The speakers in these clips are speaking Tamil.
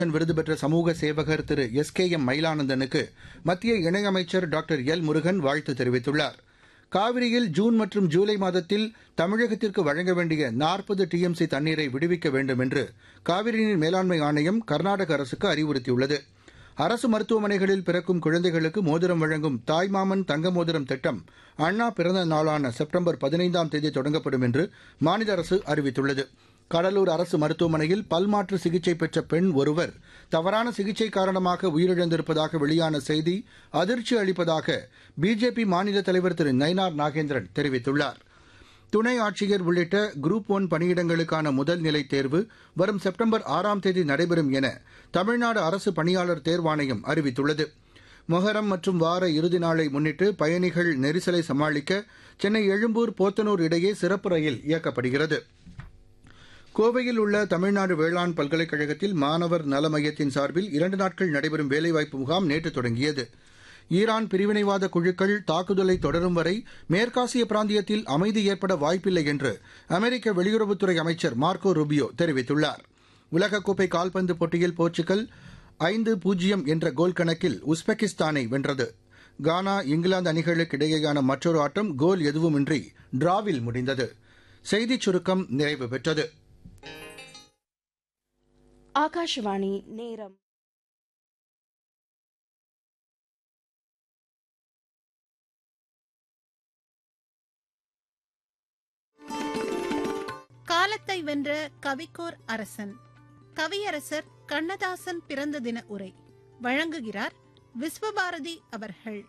விருது பெற்ற சமூக சேவகர் திரு எஸ் கே எம் மயிலானந்தனுக்கு மத்திய இணையமைச்சர் டாக்டர் எல் முருகன் வாழ்த்து தெரிவித்துள்ளார் காவிரியில் ஜூன் மற்றும் ஜூலை மாதத்தில் தமிழகத்திற்கு வழங்க வேண்டிய நாற்பது டிஎம்சி தண்ணீரை விடுவிக்க வேண்டும் என்று காவிரி நீர் மேலாண்மை ஆணையம் கர்நாடக அரசுக்கு அறிவுறுத்தியுள்ளது அரசு மருத்துவமனைகளில் பிறக்கும் குழந்தைகளுக்கு மோதிரம் வழங்கும் தாய்மாமன் தங்க மோதிரம் திட்டம் அண்ணா பிறந்த நாளான செப்டம்பர் பதினைந்தாம் தேதி தொடங்கப்படும் என்று மாநில அரசு அறிவித்துள்ளது கடலூர் அரசு மருத்துவமனையில் பல்மாற்று சிகிச்சை பெற்ற பெண் ஒருவர் தவறான சிகிச்சை காரணமாக உயிரிழந்திருப்பதாக வெளியான செய்தி அதிர்ச்சி அளிப்பதாக பிஜேபி மாநில தலைவர் திரு நயினார் நாகேந்திரன் தெரிவித்துள்ளார் துணை ஆட்சியர் உள்ளிட்ட குரூப் ஒன் பணியிடங்களுக்கான முதல் நிலை தேர்வு வரும் செப்டம்பர் ஆறாம் தேதி நடைபெறும் என தமிழ்நாடு அரசு பணியாளர் தேர்வாணையம் அறிவித்துள்ளது மொஹரம் மற்றும் வார இறுதி நாளை முன்னிட்டு பயணிகள் நெரிசலை சமாளிக்க சென்னை எழும்பூர் போத்தனூர் இடையே சிறப்பு ரயில் இயக்கப்படுகிறது கோவையில் உள்ள தமிழ்நாடு வேளாண் பல்கலைக்கழகத்தில் மாணவர் நல மையத்தின் சார்பில் இரண்டு நாட்கள் நடைபெறும் வேலைவாய்ப்பு முகாம் நேற்று தொடங்கியது ஈரான் பிரிவினைவாத குழுக்கள் தாக்குதலை தொடரும் வரை மேற்காசிய பிராந்தியத்தில் அமைதி ஏற்பட வாய்ப்பில்லை என்று அமெரிக்க வெளியுறவுத்துறை அமைச்சர் மார்க்கோ ரூபியோ தெரிவித்துள்ளார் உலகக்கோப்பை கால்பந்து போட்டியில் போர்ச்சுகல் ஐந்து பூஜ்ஜியம் என்ற கோல் கணக்கில் உஸ்பெகிஸ்தானை வென்றது கானா இங்கிலாந்து அணிகளுக்கு இடையேயான மற்றொரு ஆட்டம் கோல் எதுவுமின்றி டிராவில் முடிந்தது செய்திச் சுருக்கம் நிறைவு பெற்றது ஆகாஷவாணி நேரம் காலத்தை வென்ற கவிக்கோர் அரசன் கவியரசர் கண்ணதாசன் பிறந்த தின உரை வழங்குகிறார் விஸ்வபாரதி அவர்கள்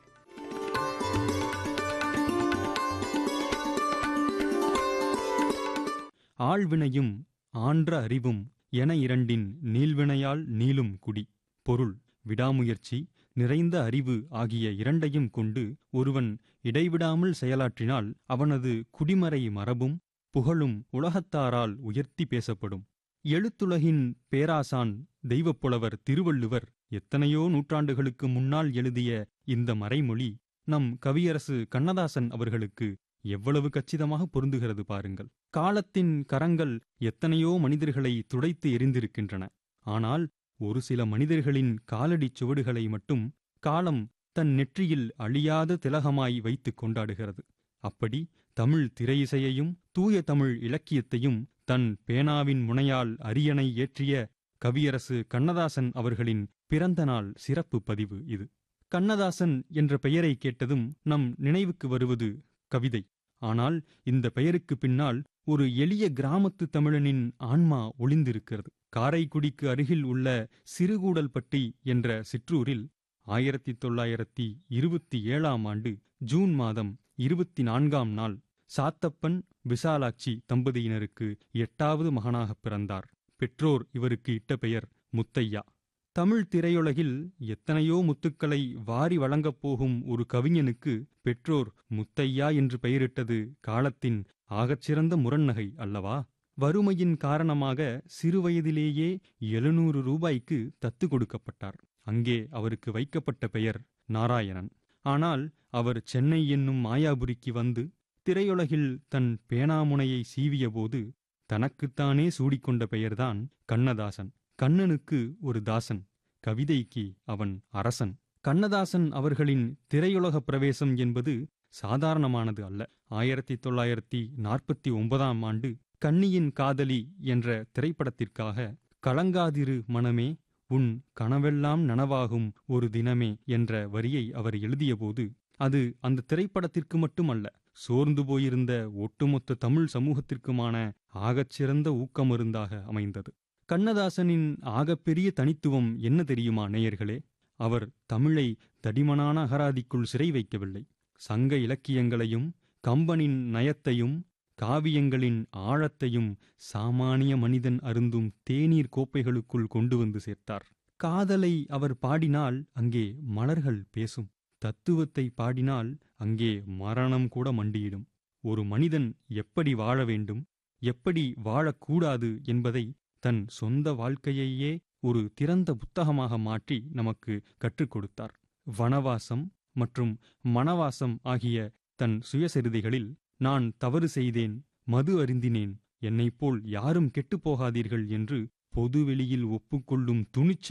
ஆழ்வினையும் ஆன்ற அறிவும் என இரண்டின் நீள்வினையால் நீளும் குடி பொருள் விடாமுயற்சி நிறைந்த அறிவு ஆகிய இரண்டையும் கொண்டு ஒருவன் இடைவிடாமல் செயலாற்றினால் அவனது குடிமறை மரபும் புகழும் உலகத்தாரால் உயர்த்தி பேசப்படும் எழுத்துலகின் பேராசான் தெய்வப்புலவர் திருவள்ளுவர் எத்தனையோ நூற்றாண்டுகளுக்கு முன்னால் எழுதிய இந்த மறைமொழி நம் கவியரசு கண்ணதாசன் அவர்களுக்கு எவ்வளவு கச்சிதமாக பொருந்துகிறது பாருங்கள் காலத்தின் கரங்கள் எத்தனையோ மனிதர்களை துடைத்து எரிந்திருக்கின்றன ஆனால் ஒரு சில மனிதர்களின் காலடிச் சுவடுகளை மட்டும் காலம் தன் நெற்றியில் அழியாத திலகமாய் வைத்துக் கொண்டாடுகிறது அப்படி தமிழ் திரையிசையையும் தூய தமிழ் இலக்கியத்தையும் தன் பேனாவின் முனையால் அரியணை ஏற்றிய கவியரசு கண்ணதாசன் அவர்களின் பிறந்த நாள் சிறப்பு பதிவு இது கண்ணதாசன் என்ற பெயரை கேட்டதும் நம் நினைவுக்கு வருவது கவிதை ஆனால் இந்த பெயருக்கு பின்னால் ஒரு எளிய கிராமத்து தமிழனின் ஆன்மா ஒளிந்திருக்கிறது காரைக்குடிக்கு அருகில் உள்ள சிறுகூடல்பட்டி என்ற சிற்றூரில் ஆயிரத்தி தொள்ளாயிரத்தி இருபத்தி ஏழாம் ஆண்டு ஜூன் மாதம் இருபத்தி நான்காம் நாள் சாத்தப்பன் விசாலாட்சி தம்பதியினருக்கு எட்டாவது மகனாகப் பிறந்தார் பெற்றோர் இவருக்கு இட்ட பெயர் முத்தையா தமிழ் திரையுலகில் எத்தனையோ முத்துக்களை வாரி வழங்கப் போகும் ஒரு கவிஞனுக்கு பெற்றோர் முத்தையா என்று பெயரிட்டது காலத்தின் ஆகச்சிறந்த முரண்நகை அல்லவா வறுமையின் காரணமாக சிறுவயதிலேயே எழுநூறு ரூபாய்க்கு தத்து கொடுக்கப்பட்டார் அங்கே அவருக்கு வைக்கப்பட்ட பெயர் நாராயணன் ஆனால் அவர் சென்னை என்னும் மாயாபுரிக்கு வந்து திரையுலகில் தன் பேனாமுனையை சீவியபோது தனக்குத்தானே சூடிக்கொண்ட பெயர்தான் கண்ணதாசன் கண்ணனுக்கு ஒரு தாசன் கவிதைக்கு அவன் அரசன் கண்ணதாசன் அவர்களின் திரையுலக பிரவேசம் என்பது சாதாரணமானது அல்ல ஆயிரத்தி தொள்ளாயிரத்தி நாற்பத்தி ஒன்பதாம் ஆண்டு கன்னியின் காதலி என்ற திரைப்படத்திற்காக கலங்காதிரு மனமே உன் கனவெல்லாம் நனவாகும் ஒரு தினமே என்ற வரியை அவர் எழுதியபோது அது அந்த திரைப்படத்திற்கு மட்டுமல்ல சோர்ந்து போயிருந்த ஒட்டுமொத்த தமிழ் சமூகத்திற்குமான ஆகச்சிறந்த ஊக்கமருந்தாக அமைந்தது கண்ணதாசனின் ஆகப்பெரிய தனித்துவம் என்ன தெரியுமா நேயர்களே அவர் தமிழை தடிமனான அகராதிக்குள் சிறை வைக்கவில்லை சங்க இலக்கியங்களையும் கம்பனின் நயத்தையும் காவியங்களின் ஆழத்தையும் சாமானிய மனிதன் அருந்தும் தேநீர் கோப்பைகளுக்குள் கொண்டு வந்து சேர்த்தார் காதலை அவர் பாடினால் அங்கே மலர்கள் பேசும் தத்துவத்தை பாடினால் அங்கே மரணம் கூட மண்டியிடும் ஒரு மனிதன் எப்படி வாழ வேண்டும் எப்படி வாழக்கூடாது என்பதை தன் சொந்த வாழ்க்கையையே ஒரு திறந்த புத்தகமாக மாற்றி நமக்கு கற்றுக் கொடுத்தார் வனவாசம் மற்றும் மனவாசம் ஆகிய தன் சுயசரிதைகளில் நான் தவறு செய்தேன் மது அருந்தினேன் என்னைப் போல் யாரும் கெட்டுப் போகாதீர்கள் என்று பொதுவெளியில் ஒப்புக்கொள்ளும் துணிச்சல்